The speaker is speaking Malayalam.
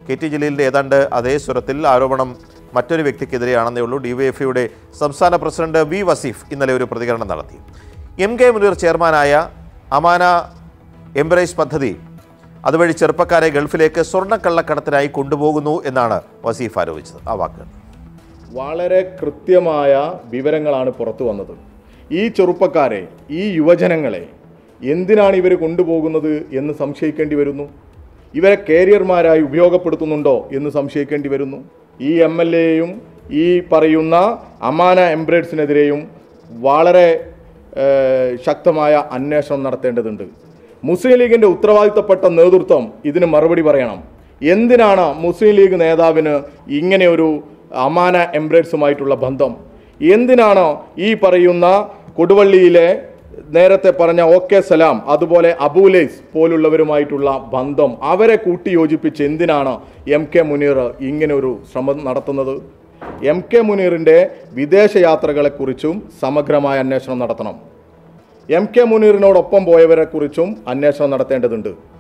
കെ ടി ജലീലിൻ്റെ ഏതാണ്ട് അതേ സ്വരത്തിൽ ആരോപണം മറ്റൊരു വ്യക്തിക്കെതിരെയാണെന്നേ ഉള്ളൂ ഡിവൈഎഫ്ഐയുടെ സംസ്ഥാന പ്രസിഡന്റ് വി വസീഫ് ഇന്നലെ ഒരു പ്രതികരണം നടത്തി എം കെ മുനീർ ചെയർമാനായ അമാന എംബ്രേസ് പദ്ധതി അതുവഴി ചെറുപ്പക്കാരെ ഗൾഫിലേക്ക് സ്വർണ്ണക്കള്ളക്കടത്തിനായി കൊണ്ടുപോകുന്നു എന്നാണ് വസീഫ് ആരോപിച്ചത് ആ വാക്കുകൾ വളരെ കൃത്യമായ വിവരങ്ങളാണ് പുറത്തു വന്നത് ഈ ചെറുപ്പക്കാരെ ഈ യുവജനങ്ങളെ എന്തിനാണ് ഇവർ കൊണ്ടുപോകുന്നത് എന്ന് സംശയിക്കേണ്ടി വരുന്നു ഇവരെ കാരിയർമാരായി ഉപയോഗപ്പെടുത്തുന്നുണ്ടോ എന്ന് സംശയിക്കേണ്ടി വരുന്നു ഈ എം എൽ എയും ഈ പറയുന്ന അമാന എംബ്രേഡ്സിനെതിരെയും വളരെ ഏഹ്, ശക്തമായ അന്വേഷണം നടത്തേണ്ടതുണ്ട് മുസ്ലിം ലീഗിൻ്റെ ഉത്തരവാദിത്തപ്പെട്ട നേതൃത്വം ഇതിന് മറുപടി പറയണം എന്തിനാണ് മുസ്ലിം ലീഗ് നേതാവിന് ഇങ്ങനെ ഒരു അമാന എംബ്രേഡ്സുമായിട്ടുള്ള ബന്ധം എന്തിനാണ് ഈ പറയുന്ന കൊടുവള്ളിയിലെ നേരത്തെ പറഞ്ഞ ഓക്കെ സലാം അതുപോലെ അബൂലേസ് പോലുള്ളവരുമായിട്ടുള്ള ബന്ധം അവരെ കൂട്ടിയോജിപ്പിച്ച് എന്തിനാണ് എം കെ മുനീർ ഇങ്ങനെ ഒരു ശ്രമം നടത്തുന്നത് എം കെ മുനീറിൻ്റെ വിദേശ യാത്രകളെക്കുറിച്ചും സമഗ്രമായ അന്വേഷണം നടത്തണം എം കെ മുനീറിനോടൊപ്പം പോയവരെക്കുറിച്ചും അന്വേഷണം നടത്തേണ്ടതുണ്ട്